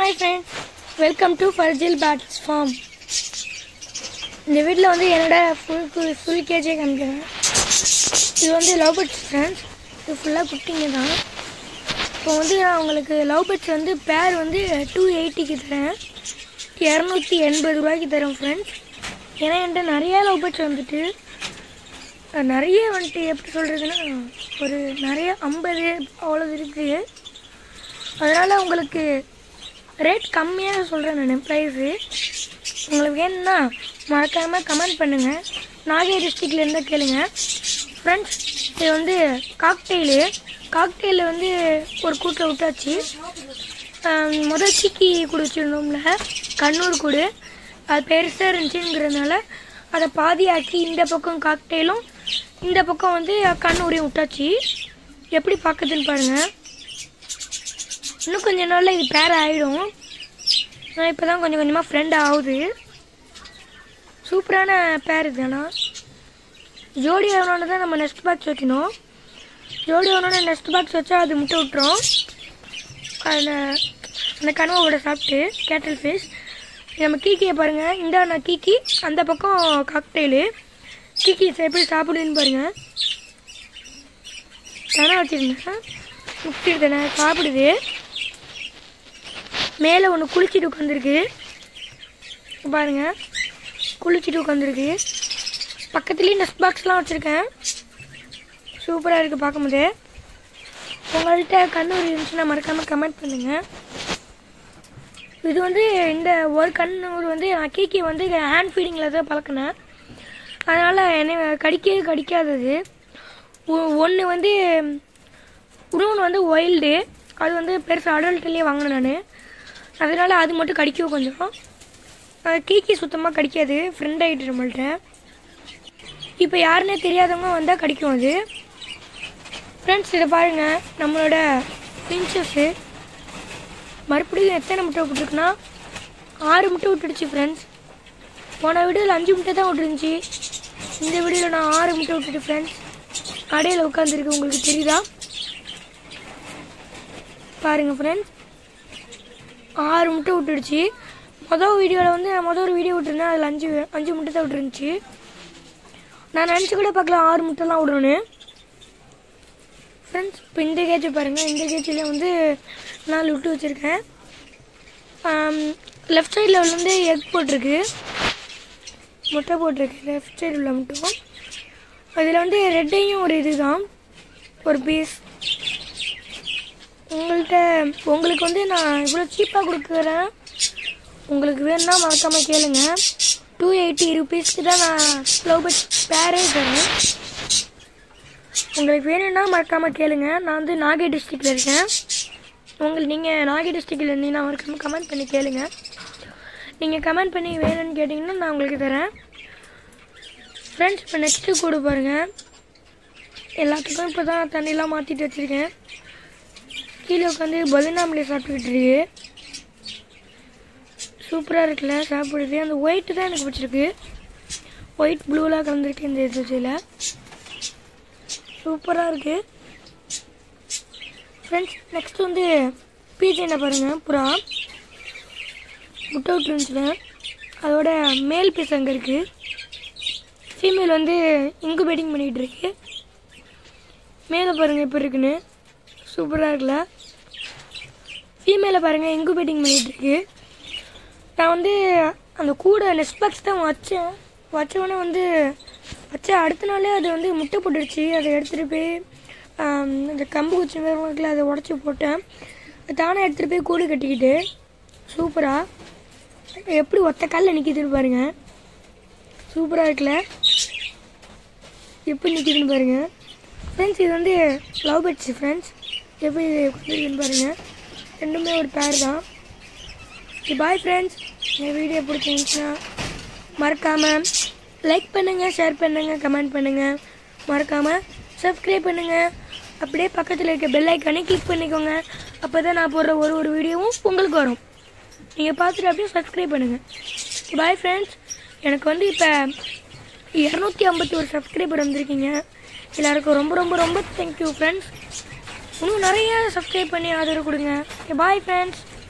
hi friends welcome to ஃபர்ஜில் பேட்ஸ் farm இந்த வீட்டில் வந்து என்னோட ஃபுல் ஃபுல் கேஜே காமிக்கிறேன் இது வந்து லவ் பேர்ட்ஸ் ஃப்ரெண்ட்ஸ் இது ஃபுல்லாக குட்டிங்க தான் இப்போ வந்து நான் உங்களுக்கு லவ் பேர்ட்ஸ் வந்து பேர் வந்து டூ எயிட்டிக்கு தரேன் இரநூத்தி எண்பது ரூபாய்க்கு தரேன் ஃப்ரெண்ட்ஸ் ஏன்னா என்கிட்ட நிறைய லவ் பேர்ட்ஸ் வந்துட்டு அஹ் நிறைய வந்துட்டு எப்படி சொல்கிறதுன்னா ஒரு நிறைய ஐம்பது அவ்வளோ இருக்குது அதனால் உங்களுக்கு ரேட் கம்மியாக சொல்கிறேன் நான் ப்ரைஸு உங்களுக்கு வேணும்னா மறக்காமல் கமெண்ட் பண்ணுங்கள் நாகை டிஸ்ட்ரிக்ட்லேருந்து கேளுங்க ஃப்ரெண்ட்ஸ் இது வந்து காக்டெயிலு காக்டெயிலில் வந்து ஒரு கூட்டில் விட்டாச்சு ஆம், முதல் சீக்கி கூடு வச்சுருந்தோம்ல கண்ணூர் கூடு அது பெருசாக இருந்துச்சுங்கிறதுனால அதை பாதியாக்கி இந்த பக்கம் காக்டெயிலும் இந்த பக்கம் வந்து கண்ணூரையும் விட்டாச்சு எப்படி பார்க்குதுன்னு பாருங்கள் இன்னும் கொஞ்ச நாளில் இது பேர் ஆகிடும் நான் இப்போ தான் கொஞ்சம் கொஞ்சமாக ஃப்ரெண்ட் ஆகுது சூப்பரான பேர் இது ஆனால் ஜோடி ஆகணுன்னு தான் நம்ம நெக்ஸ்ட் பாக்ஸ் வைக்கணும் ஜோடி ஆகணுன்னு நெக்ஸ்ட் பாக்ஸ் வச்சா அது முட்டை விட்டுரும் அந்த அந்த கனவோட சாப்பிட்டு கேட்டல் ஃபிஷ் நம்ம கீக்கியை பாருங்கள் இந்த நான் கீக்கி அந்த பக்கம் காக்டெயிலு கீக்கி எப்படி சாப்பிடுன்னு பாருங்கள் தானே வச்சுருந்தேன் முக்கிட்டு தானே சாப்பிடுது மேலே ஒன்று குளிச்சுட்டு உட்காந்துருக்கு பாருங்க குளிச்சுட்டு உட்காந்துருக்கு பக்கத்துலேயே நெஸ்ட் பாக்ஸ்லாம் வச்சுருக்கேன் சூப்பராக இருக்குது பார்க்கும்போது உங்கள்கிட்ட கண்ணூர் இருந்துச்சுன்னா மறக்காமல் கமெண்ட் பண்ணுங்கள் இது வந்து இந்த ஒரு கண்ணூர் வந்து நான் கேக்கி வந்து ஹேண்ட் ஃபீடிங்கில் தான் பழக்கினேன் அதனால் என்னை கடிக்கவே கடிக்காதது ஒன்று வந்து இன்னொன்று வந்து ஒயில்டு அது வந்து பெருசு அடல்ட்லேயே வாங்கினேன் நான் அதனால் அது மட்டும் கடிக்கும் கொஞ்சம் அஹ் கீக்கி சுத்தமாக கடிக்காது ஃப்ரெண்ட் ஆகிட்டு நம்மள்ட்ட இப்போ யாருன்னே தெரியாதவங்க வந்தால் கடிக்கும் அது ஃப்ரெண்ட்ஸ் இதை பாருங்கள் நம்மளோட பிரின்சஸ்ஸு மறுபடியும் எத்தனை முட்டை விட்டுருக்குன்னா ஆறு முட்டை விட்டுடுச்சு ஃப்ரெண்ட்ஸ் போன வீடியோவில் அஞ்சு முட்டை தான் விட்டுருந்துச்சு இந்த வீடியோவில் நான் ஆறு முட்டை விட்டுட்டு ஃப்ரெண்ட்ஸ் கடையில் உட்காந்துருக்கு உங்களுக்கு தெரியுதா பாருங்கள் ஃப்ரெண்ட்ஸ் ஆறு முட்டை விட்டுடுச்சு மொதல் வீடியோவில் வந்து நான் மொதல் ஒரு வீடியோ விட்டுருந்தேன் அதில் அஞ்சு அஞ்சு முட்டை தான் விட்டுருந்துச்சு நான் நினச்சி கூட பார்க்கல ஆறு முட்டைலாம் விடணும்னு ஃப்ரெண்ட்ஸ் இப்போ இந்த கேஜ் பாருங்கள் இந்த கேஜில் வந்து நாலு விட்டு வச்சுருக்கேன் லெஃப்ட் சைடில் வந்து எக் போட்டிருக்கு முட்டை போட்டிருக்கு லெஃப்ட் சைடு உள்ள மட்டும் அதில் வந்து ரெட்டையும் ஒரு இது தான் ஒரு பீஸ் உங்கள்கிட்ட உங்களுக்கு வந்து நான் இவ்வளோ சீப்பாக கொடுக்குறேன் உங்களுக்கு வேணும்னா மறக்காமல் கேளுங்க டூ எயிட்டி ருபீஸ்க்கு தான் நான் லவ் பட் பேரே தரேன் உங்களுக்கு வேணும்னா மறக்காமல் கேளுங்க நான் வந்து நாகை டிஸ்ட்ரிக்டில் இருக்கேன் உங்களுக்கு நீங்கள் நாகை டிஸ்ட்ரிக்டில் இருந்தீங்கன்னா மறக்காமல் கமெண்ட் பண்ணி கேளுங்க நீங்கள் கமெண்ட் பண்ணி வேணும்னு கேட்டிங்கன்னா நான் உங்களுக்கு தரேன் ஃப்ரெண்ட்ஸ் இப்போ நெக்ஸ்ட்டு கூடு பாருங்கள் எல்லாத்துக்கும் இப்போ தான் தண்ணிலாம் மாற்றிட்டு வச்சுருக்கேன் கீழே உட்காந்து பதுனாமலே சாப்பிட்டுக்கிட்டு இருக்கு சூப்பராக இருக்குல்ல சாப்பிடுது அந்த ஒயிட்டு தான் எனக்கு பிடிச்சிருக்கு ஒயிட் ப்ளூலாம் கலந்துருக்கு இந்த இதுல சூப்பராக இருக்குது ஃப்ரெண்ட்ஸ் நெக்ஸ்ட் வந்து பீஜனை பாருங்கள் புறா முட்டை விட்டுருந்துச்சுல அதோட மேல் பீஸ் அங்கே இருக்குது ஃபீமேல் வந்து இன்குபேட்டிங் பண்ணிகிட்டு இருக்கு மேலே பாருங்கள் இப்போ இருக்குன்னு சூப்பராக இருக்குல்ல ஃபீமேலை பாருங்கள் இன்குபேட்டிங் பண்ணிகிட்டு இருக்கு நான் வந்து அந்த கூட நெஸ்ட் பாக்ஸ் தான் வச்சேன் வச்சவொடனே வந்து வச்ச அடுத்த நாளே அது வந்து முட்டை போட்டுருச்சு அதை எடுத்துகிட்டு போய் ஆம், இந்த கம்பு குச்சி மாதிரி இருக்குல்ல அதை உடச்சி போட்டேன் அது தானே எடுத்துகிட்டு போய் கூடு கட்டிக்கிட்டு சூப்பராக எப்படி ஒத்த காலில் நிற்கிதுன்னு பாருங்க சூப்பராக இருக்குல்ல எப்படி நிற்கிதுன்னு பாருங்க ஃப்ரெண்ட்ஸ் இது வந்து லவ் பேர்ட்ஸ் ஃப்ரெண்ட்ஸ் எப்படி இது உட்காந்துருக்குன்னு பாருங்கள் ரெண்டுமே ஒரு பேர் தான் பாய் ஃப்ரெண்ட்ஸ் இந்த வீடியோ பிடிச்சிருந்துச்சுன்னா மறக்காமல் லைக் பண்ணுங்கள் ஷேர் பண்ணுங்கள் கமெண்ட் பண்ணுங்கள் மறக்காமல் சப்ஸ்கிரைப் பண்ணுங்கள் அப்படியே பக்கத்தில் இருக்க பெல் ஐக்கானே கிளிக் பண்ணிக்கோங்க அப்போ தான் நான் போடுற ஒரு ஒரு வீடியோவும் உங்களுக்கு வரும் நீங்கள் பார்த்துட்டு அப்படியே சப்ஸ்கிரைப் பண்ணுங்கள் பாய் ஃப்ரெண்ட்ஸ் எனக்கு வந்து இப்போ இரநூத்தி ஐம்பத்தி ஒரு சப்ஸ்கிரைபர் வந்திருக்கீங்க எல்லாருக்கும் ரொம்ப ரொம்ப ரொம்ப தேங்க்யூ ஃப்ரெண்ட்ஸ் இன்னும் நிறைய சப்ஸ்கிரைப் பண்ணி ஆதரவு கொடுங்க பாய் ஃப்ரெண்ட்ஸ்